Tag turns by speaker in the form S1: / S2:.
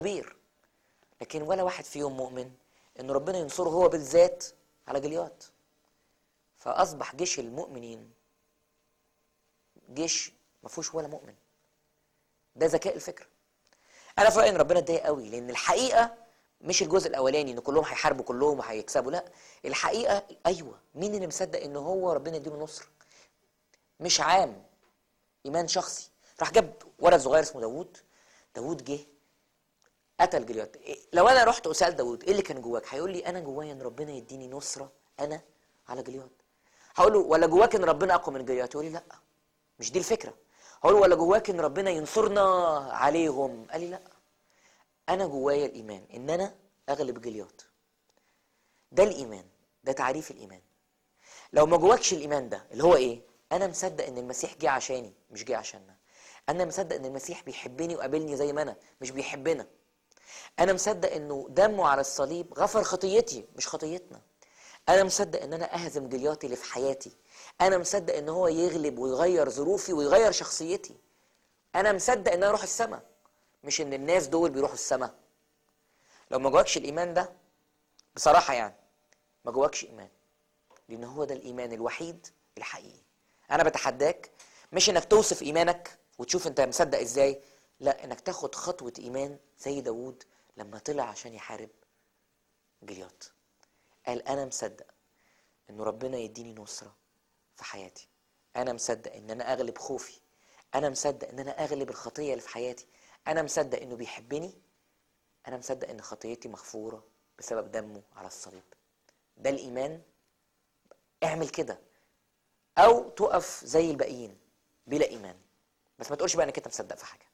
S1: كبير لكن ولا واحد فيهم مؤمن ان ربنا ينصره هو بالذات على جليات فاصبح جيش المؤمنين جيش ما فيهوش ولا مؤمن ده ذكاء الفكر انا في رايي ان ربنا اتضايق قوي لان الحقيقه مش الجزء الاولاني ان كلهم هيحاربوا كلهم وهيكسبوا لا الحقيقه ايوه مين اللي مصدق ان هو ربنا يديله نصر مش عام ايمان شخصي راح جاب ولد صغير اسمه داوود داوود جه قتل جليات إيه- لو انا رحت اسال داوود ايه اللي كان جواك هيقول لي انا جوايا ان ربنا يديني نصره انا على جليات هقول له ولا جواك ان ربنا اقوى من جليات يقول لي لا مش دي الفكره هقول له ولا جواك ان ربنا ينصرنا عليهم قال لي لا انا جوايا الايمان ان انا اغلب جليات ده الايمان ده تعريف الايمان لو ما جواكش الايمان ده اللي هو ايه انا مصدق ان المسيح جه عشاني مش جه عشاننا انا مصدق ان المسيح بيحبني وقابلني زي ما انا مش بيحبنا انا مصدق انه دمه على الصليب غفر خطيتي مش خطيتنا انا مصدق ان انا اهزم جلياتي اللي في حياتي انا مصدق ان هو يغلب ويغير ظروفي ويغير شخصيتي انا مصدق ان انا اروح السماء مش ان الناس دول بيروحوا السماء لو ما جواكش الايمان ده بصراحه يعني ما جواكش ايمان لان هو ده الايمان الوحيد الحقيقي انا بتحداك مش انك توصف ايمانك وتشوف انت مصدق ازاي لا انك تاخد خطوه ايمان زي داوود لما طلع عشان يحارب جليات قال انا مصدق انه ربنا يديني نصره في حياتي انا مصدق ان انا اغلب خوفي انا مصدق ان انا اغلب الخطيه اللي في حياتي انا مصدق انه بيحبني انا مصدق ان خطيتي مغفوره بسبب دمه على الصليب ده الايمان اعمل كده او تقف زي الباقيين بلا ايمان بس ما تقولش بقى انك انت مصدق في حاجه